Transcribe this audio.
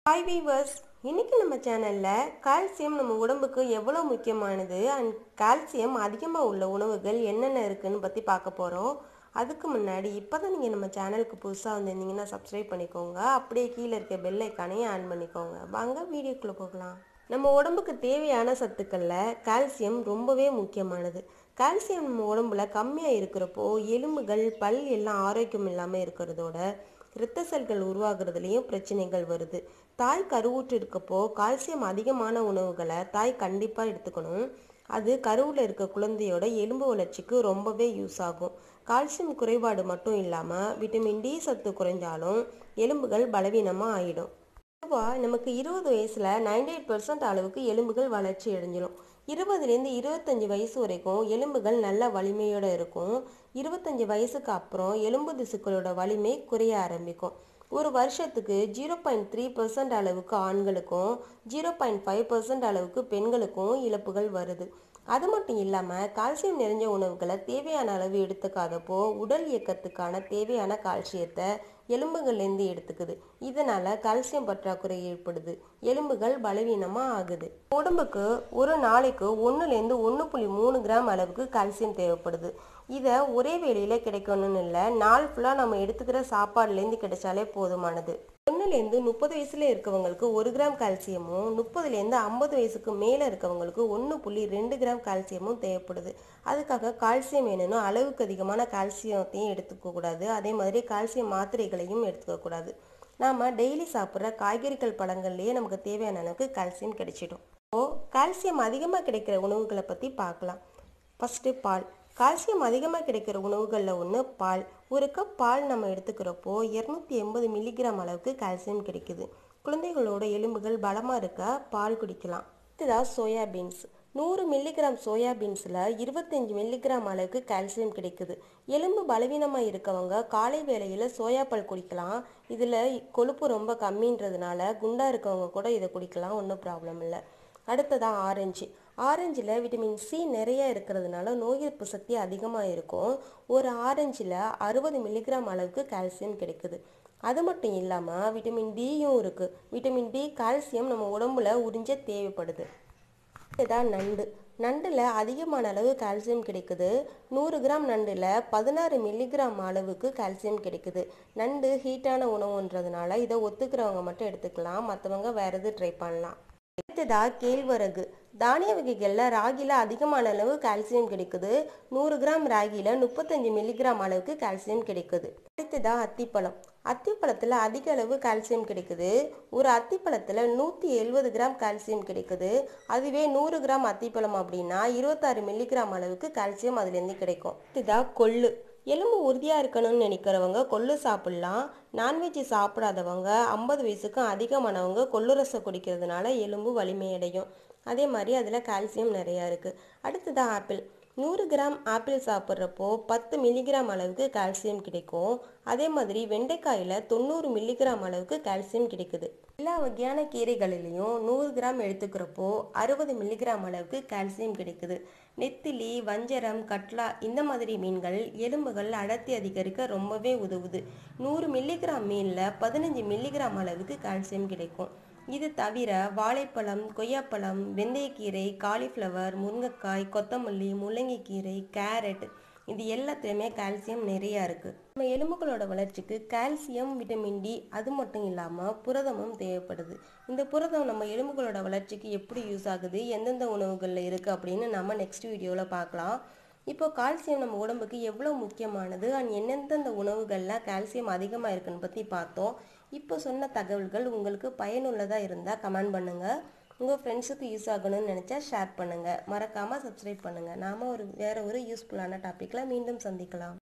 hi viewers இன்னைக்கு நம்ம சேனலில் கால்சியம் நம்ம உடம்புக்கு எவ்வளோ முக்கியமானது அண்ட் கால்சியம் அதிகமாக உள்ள உணவுகள் என்னென்ன இருக்குன்னு பற்றி பார்க்க போகிறோம் அதுக்கு முன்னாடி இப்போ தான் நீங்கள் நம்ம சேனலுக்கு புதுசாக வந்திருந்தீங்கன்னா சப்ஸ்கிரைப் பண்ணிக்கோங்க அப்படியே கீழே இருக்க பெல் ஐக்கானையும் ஆன் பண்ணிக்கோங்க வாங்க வீடியோக்குள்ளே போகலாம் நம்ம உடம்புக்கு தேவையான சத்துக்களில் கால்சியம் ரொம்பவே முக்கியமானது கால்சியம் நம்ம உடம்புல கம்மியாக இருக்கிறப்போ எலும்புகள் பல் எல்லாம் ஆரோக்கியம் இல்லாமல் இருக்கிறதோட இரத்த செல்கள் உருவாகிறதுலேயும் பிரச்சனைகள் வருது தாய் கருவுற்று இருக்கப்போ கால்சியம் அதிகமான உணவுகளை தாய் கண்டிப்பாக எடுத்துக்கணும் அது கருவில் இருக்க குழந்தையோட எலும்பு வளர்ச்சிக்கு ரொம்பவே யூஸ் ஆகும் கால்சியம் குறைபாடு மட்டும் இல்லாமல் விட்டமின் டி சத்து குறைஞ்சாலும் எலும்புகள் பலவீனமாக ஆயிடும் பொதுவாக நமக்கு இருபது வயசில் நைன்டி எயிட் பர்சன்ட் அளவுக்கு எலும்புகள் வளர்ச்சி அடைஞ்சிடும் இருபதுலேருந்து இருபத்தஞ்சி வயசு வரைக்கும் எலும்புகள் நல்ல வலிமையோடு இருக்கும் இருபத்தஞ்சி வயசுக்கு அப்புறம் எலும்பு திசுக்களோட வலிமை குறைய ஆரம்பிக்கும் ஒரு வருஷத்துக்கு ஜீரோ பாயிண்ட் த்ரீ பர்சன்ட் அளவுக்கு ஆண்களுக்கும் ஜீரோ பாயிண்ட் ஃபைவ் பர்சன்ட் அளவுக்கு பெண்களுக்கும் இழப்புகள் வருது அது மட்டும் இல்லாமல் கால்சியம் நிறைஞ்ச உணவுகளை தேவையான அளவு எடுத்துக்காதப்போ உடல் இயக்கத்துக்கான தேவையான கால்சியத்தை எலும்புகள்லேருந்து எடுத்துக்குது இதனால் கால்சியம் பற்றாக்குறை ஏற்படுது எலும்புகள் பலவீனமாக ஆகுது உடம்புக்கு ஒரு நாளைக்கு ஒன்றுலேருந்து ஒன்று புள்ளி மூணு கிராம் அளவுக்கு கால்சியம் தேவைப்படுது இதை ஒரே வேளையில் கிடைக்கணும்னு இல்லை நாள் ஃபுல்லாக நம்ம எடுத்துக்கிற சாப்பாடுலேருந்து கிடைச்சாலே போதுமானது ஒன்றுலேருந்து முப்பது வயசுல இருக்கவங்களுக்கு ஒரு கிராம் கால்சியமும் முப்பதுலேருந்து ஐம்பது வயசுக்கு மேலே இருக்கவங்களுக்கு ஒன்று புள்ளி ரெண்டு கிராம் கால்சியமும் தேவைப்படுது அதுக்காக கால்சியம் வேணும்னா அளவுக்கு அதிகமான கால்சியத்தையும் எடுத்துக்க கூடாது அதே மாதிரி கால்சியம் மாத்திரைகளையும் எடுத்துக்க கூடாது நாம் டெய்லி சாப்பிட்ற காய்கறிகள் பழங்கள்லேயே நமக்கு தேவையான அளவுக்கு கால்சியம் கிடைச்சிடும் இப்போ கால்சியம் அதிகமாக கிடைக்கிற உணவுகளை பற்றி பார்க்கலாம் ஃபஸ்ட்டு பால் கால்சியம் அதிகமாக கிடைக்கிற உணவுகளில் ஒன்று பால் ஒரு கப் பால் நம்ம எடுத்துக்கிறப்போ இரநூத்தி எண்பது மில்லிகிராம் அளவுக்கு கால்சியம் கிடைக்குது குழந்தைகளோட எலும்புகள் பலமாக இருக்க பால் குடிக்கலாம் இதுதான் சோயாபீன்ஸ் நூறு மில்லிகிராம் சோயாபீன்ஸில் இருபத்தஞ்சி மில்லிகிராம் அளவுக்கு கால்சியம் கிடைக்குது எலும்பு பலவீனமாக இருக்கவங்க காலை வேளையில் சோயாப்பால் குடிக்கலாம் இதில் கொழுப்பு ரொம்ப கம்மின்றதுனால குண்டாக இருக்கவங்க கூட இதை குடிக்கலாம் ஒன்றும் ப்ராப்ளம் இல்லை அடுத்ததான் ஆரஞ்சு ஆரஞ்சில் விட்டமின் சி நிறைய இருக்கிறதுனால நோய் எதிர்ப்பு சக்தி அதிகமாக இருக்கும் ஒரு ஆரஞ்சில் அறுபது மில்லிகிராம் அளவுக்கு கால்சியம் கிடைக்குது அது மட்டும் இல்லாமல் விட்டமின் டியும் இருக்குது விட்டமின் டி கால்சியம் நம்ம உடம்புல உறிஞ்ச தேவைப்படுது இதுதான் நண்டு நண்டில் அதிகமான அளவு கால்சியம் கிடைக்குது நூறு கிராம் நண்டில் பதினாறு மில்லிகிராம் அளவுக்கு கால்சியம் கிடைக்குது நண்டு ஹீட்டான உணவுன்றதுனால இதை ஒத்துக்கிறவங்க மட்டும் எடுத்துக்கலாம் மற்றவங்க வேறு எது ட்ரை பண்ணலாம் அடுத்ததா கேழ்வரகு தானிய வகைகளில் ராகியில் அதிகமான அளவு கால்சியம் கிடைக்குது நூறு கிராம் ராகியில் முப்பத்தஞ்சு மில்லிகிராம் அளவுக்கு கால்சியம் கிடைக்குது அடுத்ததா அத்திப்பழம் அத்திப்பழத்தில் அதிக அளவு கால்சியம் கிடைக்குது ஒரு அத்திப்பழத்தில் நூற்றி எழுபது கிராம் கால்சியம் கிடைக்குது அதுவே நூறு கிராம் அத்திப்பழம் அப்படின்னா இருபத்தாறு மில்லிகிராம் அளவுக்கு கால்சியம் அதுலேருந்து கிடைக்கும் இதுதான் கொள்ளு எலும்பு உறுதியாக இருக்கணும்னு நினைக்கிறவங்க கொள்ளு சாப்பிட்லாம் நான்வெஜ் சாப்பிடாதவங்க ஐம்பது வயசுக்கும் அதிகமானவங்க கொள்ளு ரசம் குடிக்கிறதுனால எலும்பு வலிமையடையும் அதே மாதிரி அதில் கால்சியம் நிறையா இருக்குது அடுத்ததான் ஆப்பிள் நூறு கிராம் ஆப்பிள் சாப்பிட்றப்போ பத்து மில்லிகிராம் அளவுக்கு கால்சியம் கிடைக்கும் அதே மாதிரி வெண்டைக்காயில் தொண்ணூறு மில்லிகிராம் அளவுக்கு கால்சியம் கிடைக்குது எல்லா வகையான கீரைகளிலையும் நூறு கிராம் எடுத்துக்கிறப்போ அறுபது மில்லிகிராம் அளவுக்கு கால்சியம் கிடைக்குது நெத்திலி வஞ்சரம் கட்லா இந்த மாதிரி மீன்கள் எலும்புகள் அடர்த்தி அதிகரிக்க ரொம்பவே உதவுது நூறு மில்லிகிராம் மீனில் பதினஞ்சு மில்லிகிராம் அளவுக்கு கால்சியம் கிடைக்கும் இது தவிர வாழைப்பழம் கொய்யாப்பழம் வெந்தயக்கீரை காலிஃப்ளவர் முருங்கைக்காய் கொத்தமல்லி முள்ளங்கிக்கீரை கேரட் இது எல்லாத்துலேயுமே கால்சியம் நிறையா இருக்குது நம்ம எலும்புகளோட வளர்ச்சிக்கு கால்சியம் விட்டமின் டி அது மட்டும் இல்லாமல் புரதமும் தேவைப்படுது இந்த புரதம் நம்ம எலும்புகளோட வளர்ச்சிக்கு எப்படி யூஸ் ஆகுது எந்தெந்த உணவுகளில் இருக்குது அப்படின்னு நம்ம நெக்ஸ்ட் வீடியோவில் பார்க்கலாம் இப்போ கால்சியம் நம்ம உடம்புக்கு எவ்வளோ முக்கியமானது அண்ட் எந்தெந்த உணவுகளில் கால்சியம் அதிகமாக இருக்குன்னு பற்றி பார்த்தோம் இப்போ சொன்ன தகவல்கள் உங்களுக்கு பயனுள்ளதாக இருந்தால் கமெண்ட் பண்ணுங்கள் உங்கள் ஃப்ரெண்ட்ஸுக்கு யூஸ் ஆகணும்னு நினச்சா ஷேர் பண்ணுங்கள் மறக்காமல் சப்ஸ்கிரைப் பண்ணுங்கள் நாம் ஒரு வேறு ஒரு யூஸ்ஃபுல்லான டாப்பிக்கில் மீண்டும் சந்திக்கலாம்